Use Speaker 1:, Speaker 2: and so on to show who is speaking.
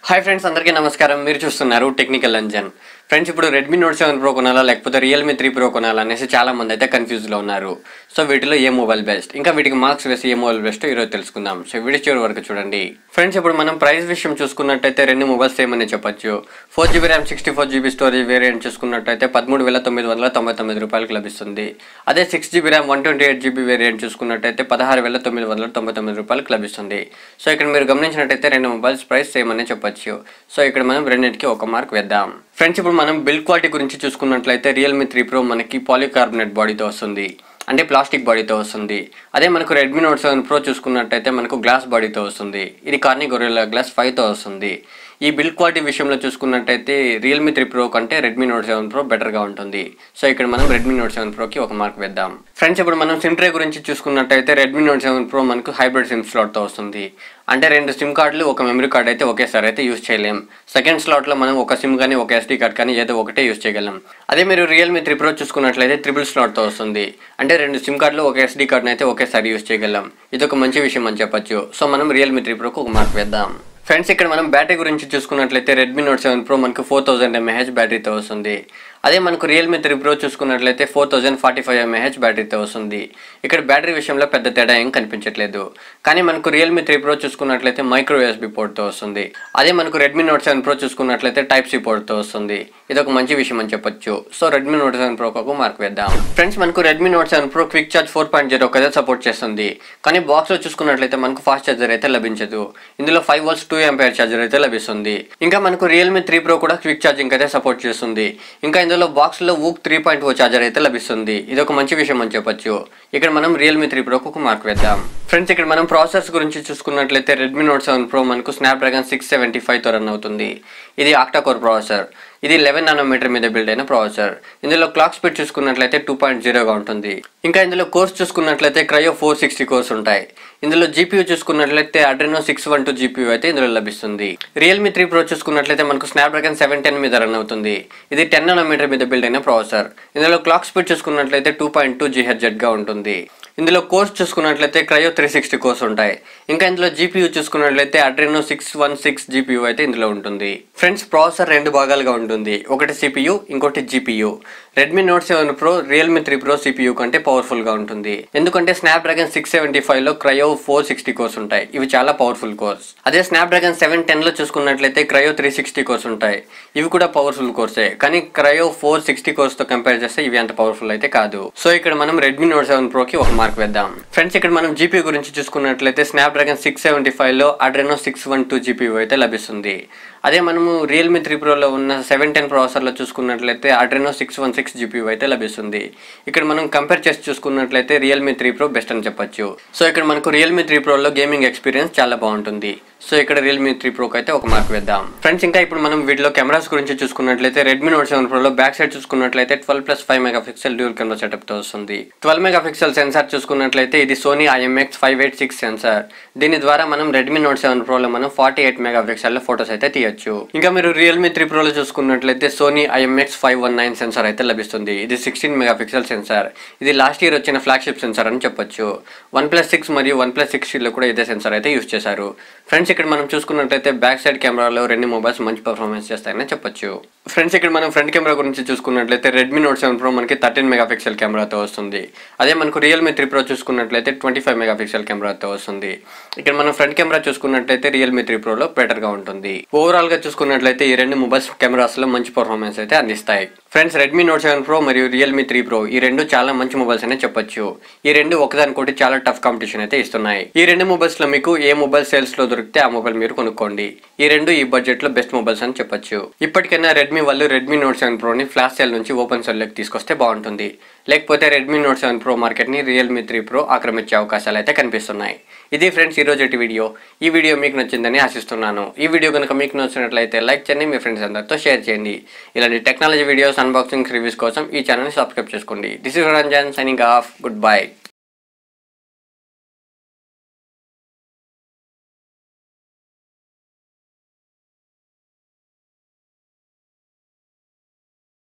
Speaker 1: hi friends అందరికీ నమస్కారం మీరు చూస్తున్నారు టెక్నికల్ అంజన్ ఫ్రెండ్స్ ఇప్పుడు రెడ్మీ నోట్ సెవెన్ ప్రో కొనాలా లేకపోతే రియల్మీ త్రీ ప్రో కొనాలా అనేసి చాలా మంది అయితే కన్ఫ్యూజ్లో ఉన్నారు సో వీటిలో ఏ మొబైల్ బెస్ట్ ఇంకా వీటికి మార్క్స్ వేసి ఏ మొబైల్ బెస్ట్ ఈరోజు తెలుసుకుందాం సో వీడియో చివరి వరకు చూడండి ఫ్రెండ్స్ ఇప్పుడు మనం ప్రైస్ విషయం చూసుకున్నట్టయితే రెండు మొబైల్స్ ఏమని చెప్పొచ్చు four GB RAM sixty four GB storage variant చూసుకున్నట్టయితే పదమూడు వేల తొమ్మిది వందల తొంభై తొమ్మిది రూపాయలకు లభిస్తుంది అదే six GB RAM one twenty eight GB variant చూసుకున్నట్టయితే పదహారు వేల తొమ్మిది వందల తొంభై తొమ్మిది రూపాయలకు లభిస్తుంది సో ఇక్కడ మీరు గమనించినట్టయితే రెండు మొబైల్స్ ప్రైస్ సేమ్ అనే చెప్పొచ్చు సో ఇక్కడ మనం రెండింటికి ఒక మార్క్ వేద్దాం ఫ్రెండ్స్ ఇప్పుడు మనం బిల్డ్ క్వాలిటీ గురించి చూసుకున్నట్లయితే రియల్మీ త్రీ ప్రో మనకి పాలికార్బోనేట్ బాడీతో వస్తుంది అంటే ప్లాస్టిక్ బాడీతో వస్తుంది అదే మనకు రెడ్మీ నోట్ సెవెన్ ప్రో చూసుకున్నట్టయితే మనకు గ్లాస్ బాడీతో వస్తుంది ఇది కార్నీ గొరిల్లా గ్లాస్ ఫైవ్తో వస్తుంది ఈ బిల్డ్ క్వాలిటీ విషయంలో చూసుకున్నట్టయితే రియల్మీ త్రీ ప్రో కంటే రెడ్మీ నోట్ సెవెన్ ప్రో బెటర్గా ఉంటుంది సో ఇక్కడ మనం రెడ్మీ నోట్ సెవెన్ ప్రోకి ఒక మార్క్ వేద్దాం ఫ్రెండ్స్ ఇప్పుడు మనం సిమ్ ట్రే గురించి చూసుకున్నట్టయితే రెడ్మీ నోట్ సెవెన్ ప్రో మనకు హైబ్రిడ్ సిమ్ స్లాట్తో వస్తుంది అంటే రెండు సిమ్ కార్డులు ఒక మెమరీ కార్డ్ అయితే ఒకేసారి అయితే యూస్ చేయలేం సెకండ్ స్లాట్లో మనం ఒక సిమ్ కానీ ఒక ఎస్డీ కార్డ్ కానీ ఏదో ఒకటే యూస్ చేయగలం అదే మీరు రియల్మీ త్రీ ప్రో చూసుకున్నట్లయితే త్రిబుల్ స్లాట్తో వస్తుంది అంటే రెండు సిమ్ కార్డులు ఒక ఎస్డీ కార్డ్ని అయితే ఒకేసారి యూస్ చేయగలం ఇది ఒక మంచి విషయం అని చెప్పొచ్చు సో మనం రియల్మీ త్రీ ప్రోకి ఒక మార్క్ వేద్దాం ఫ్రెండ్స్ ఇక్కడ మనం బ్యాటరీ గురించి చూసుకున్నట్లయితే రెడ్మీ నోట్ సెవెన్ ప్రో మనకు ఫోర్ థౌసండ్ ఎంఏహెచ్ బ్యాటరీతో వస్తుంది అదే మనకు రియల్మీ త్రీ ప్రో చూసుకున్నట్లయితే four thousand forty five mAh బ్యాటరీతో వస్తుంది ఇక్కడ బ్యాటరీ విషయంలో పెద్ద తేడా ఏం కనిపించట్లేదు కానీ మనకు రియల్మీ త్రీ ప్రో చూసుకున్నట్లయితే మైక్రో యూఎస్బీ పోర్ట్తో వస్తుంది అదే మనకు రెడ్మీ నోట్ సెవెన్ ప్రో చూసుకున్నట్లయితే టైప్ సి పోర్ట్తో వస్తుంది ఇది ఒక మంచి విషయం అని చెప్పొచ్చు సో రెడ్మీ నోట్ సెవెన్ ప్రోకి ఒక మార్క్ వేద్దాం ఫ్రెండ్స్ మనకు Redmi Note seven Pro quick charge four point zero కదా సపోర్ట్ చేస్తుంది కానీ బాక్స్లో చూసుకున్నట్లయితే మనకు ఫాస్ట్ చార్జర్ అయితే లభించదు ఇందులో five volts two ampere charger అయితే లభిస్తుంది ఇంకా మనకు రియల్మీ త్రీ ప్రో కూడా క్విక్ ఛార్జింగ్ అయితే సపోర్ట్ చేస్తుంది ఇంకా ఇందులో బాక్స్లో VOOC three point o charger అయితే లభిస్తుంది ఇది ఒక మంచి విషయం అని చెప్పొచ్చు ఇక్కడ మనం రియల్మీ త్రీ ప్రోకి ఒక మార్క్ వేద్దాం ఫ్రెండ్స్ ఇక్కడ మనం ప్రాసెస్ గురించి చూసుకున్నట్లయితే రెడ్మీ నోట్ సెవెన్ ప్రో మనకు స్నాప్డ్రాగన్ సిక్స్ సెవెంటీ ఫైవ్తో రన్ అవుతుంది ఇది ఆక్టాకోర్ ప్రాసెసర్ ఇది లెవెన్ నానోమీటర్ మీద బిల్డ్ అయిన ప్రాసెసర్ ఇందులో క్లాక్ స్పీడ్ చూసుకున్నట్లయితే టూ పాయింట్ జీరోగా ఉంటుంది ఇంకా ఇందులో కోర్స్ చూసుకున్నట్లయితే క్రయో ఫోర్ సిక్స్టీ కోర్స్ ఉంటాయి ఇందులో జీపీయూ చూసుకున్నట్లయితే Adreno six one two GPU అయితే ఇందులో లభిస్తుంది రియల్మీ త్రీ ప్రో చూసుకున్నట్లయితే మనకు స్నాప్డ్రాగన్ సెవెన్ టెన్ మీద రన్ అవుతుంది ఇది టెన్ నానోమీటర్ మీద బిల్డ్ అయిన ప్రాసెసర్ ఇందులో క్లాక్ స్పీడ్ చూసుకున్నట్లయితే టూ పాయింట్ టూ గా ఉంటుంది ఇందులో కోర్స్ చూసుకున్నట్లయితే క్రయో త్రీ సిక్స్టీ కోర్స్ ఉంటాయి ఇంకా ఇందులో జీపీయూ చూసుకున్నట్లయితే Adreno six one six GPU అయితే ఇందులో ఉంటుంది ఫ్రెండ్స్ ప్రాసెసర్ రెండు భాగాలుగా ఉంటుంది ఒకటి సిపియు ఇంకోటి GPU Redmi Note seven Pro Realme three Pro CPU కంటే పవర్ఫుల్ గా ఉంటుంది ఎందుకంటే స్నాప్డ్రాగన్ సిక్స్ సెవెంటీ ఫైవ్ లో క్రయో ఫోర్ సిక్స్టీ కోర్స్ ఉంటాయి ఇవి చాలా పవర్ఫుల్ కోర్స్ అదే స్నాప్డ్రాగన్ సెవెన్ టెన్ లో చూసుకున్నట్లయితే క్రయో త్రీ సిక్స్టీ కోర్స్ ఉంటాయి ఇవి కూడా పవర్ఫుల్ కోర్సే కానీ క్రయో ఫోర్ సిక్స్టీ కోర్స్ తో కంపేర్ చేస్తే ఇవి అంత పవర్ఫుల్ అయితే కాదు సో ఇక్కడ మనం రెడ్మీ నోట్ సెవెన్ ప్రోకి ఒక మార్క్ వేద్దాం ఫ్రెండ్స్ ఇక్కడ మనం జీపీ గురించి చూసుకున్నట్లయితే స్నాప్డ్రాగన్ సిక్స్ సెవెంటీ ఫైవ్ లో Adreno six one two GPU అయితే లభిస్తుంది అదే మనము రియల్మీ త్రీ ప్రోలో ఉన్న సెవెన్ టెన్ ప్రాసెసర్లో చూసుకున్నట్లయితే Adreno six one six GPU అయితే లభిస్తుంది ఇక్కడ మనం కంపేర్ చేసి చూసుకున్నట్లయితే రియల్మీ త్రీ ప్రో బెస్ట్ అని చెప్పొచ్చు సో ఇక్కడ మనకు రియల్మీ త్రీ ప్రోలో గేమింగ్ ఎక్స్పీరియన్స్ చాలా బాగుంటుంది సో ఇక్కడ రియల్మీ త్రీ ప్రోకి అయితే ఒక మార్క్ వేద్దాం ఫ్రెండ్స్ ఇంకా ఇప్పుడు మనం వీటిలో కెమెరాస్ గురించి చూసుకున్నట్లయితే రెడ్మీ నోట్ సెవెన్ ప్రోలో బ్యాక్ సైడ్ చూసుకున్నట్లయితే twelve plus five megapixel dual camera setup తో వస్తుంది ట్వెల్వ్ మెగా పిక్సెల్ సెన్సార్ చూసుకున్నట్లయితే ఇది Sony IMX five eight six sensor దీని ద్వారా మనం రెడ్మీ నోట్ సెవెన్ ప్రోలో మనం forty eight megapixel photos అయితే తీయొచ్చు ఇంకా మీరు రియల్మీ త్రీ ప్రోలో చూసుకున్నట్లయితే Sony IMX five one nine sensor అయితే లభిస్తుంది ఇది సిక్స్టీన్ మెగా పిక్సెల్ సెన్సార్ ఇది లాస్ట్ ఇయర్ వచ్చిన ఫ్లాగ్షిప్ సెన్సార్ అని చెప్పొచ్చు వన్ ప్లస్ సిక్స్ మరియు వన్ ప్లస్ సిక్స్టీలో కూడా ఇదే సెన్సార్ అయితే యూస్ చేశారు ఫ్రెండ్స్ ఇక్కడ మనం చూసుకున్నట్లయితే బ్యాక్ సైడ్ కెమెరాలో రెండు మొబైల్స్ మంచి పర్ఫార్మెన్స్ చేస్తాయని చెప్పొచ్చు ఫ్రెండ్స్ ఇక్కడ మనం ఫ్రంట్ కెమెరా గురించి చూసుకున్నట్లయితే రెడ్మీ నోట్ సెవెన్ ప్రో మనకి థర్టీన్ మెగా పిక్సెల్ కెమెరాతో వస్తుంది అదే మనకు రియల్మీ త్రీ ప్రో చూసుకున్నట్లయితే ట్వంటీ ఫైవ్ మెగా పిక్సెల్ కెమెరాతో వస్తుంది ఇక్కడ మనం ఫ్రంట్ కెమెరా చూసుకున్నట్లయితే రియల్మీ త్రీ ప్రోలో బెటర్గా ఉంటుంది ఓవరాల్ గా చూసుకున్నట్లయితే ఈ రెండు మొబైల్స్ కెమెరాస్ లో మంచి పర్ఫార్మెన్స్ అయితే అందిస్తాయి friends Redmi Note seven Pro మరియు రియల్మీ త్రీ ప్రో ఈ రెండు చాలా మంచి మొబైల్స్ అనే చెప్పొచ్చు ఈ రెండు ఒకదానికోటి చాలా టఫ్ కాంపిటీషన్ అయితే ఇస్తున్నాయి ఈ రెండు మొబైల్స్ లో మీకు ఏ మొబైల్ సేల్స్ లో దొరికితే ఆ మొబైల్ మీరు కొనుక్కోండి ఈ రెండు ఈ బడ్జెట్ లో బెస్ట్ మొబైల్స్ అని చెప్పొచ్చు ఇప్పటికైనా రెడ్మీ వాళ్ళు రెడ్మీ నోట్ సెవెన్ ప్రోని ఫ్లాష్ సేల్ నుంచి ఓపెన్ సెల్ లోకి తీసుకొస్తే బాగుంటుంది లేకపోతే Redmi Note seven Pro market ని రియల్మీ త్రీ ప్రో ఆక్రమించే అవకాశాలు అయితే కనిపిస్తున్నాయి ఇది ఫ్రెండ్స్ ఈ రోజు వీడియో ఈ వీడియో మీకు నచ్చిందని ఆశిస్తున్నాను ఈ వీడియో కనుక మీకు నచ్చినట్లయితే లైక్ చేయండి మీ ఫ్రెండ్స్ అందరితో షేర్ చేయండి ఇలాంటి టెక్నాలజీ వీడియోస్ అన్బాక్సింగ్ రివ్యూస్ కోసం ఈ ఛానల్ని సబ్స్క్రైబ్ చేసుకోండి this is Ranjan signing off good bye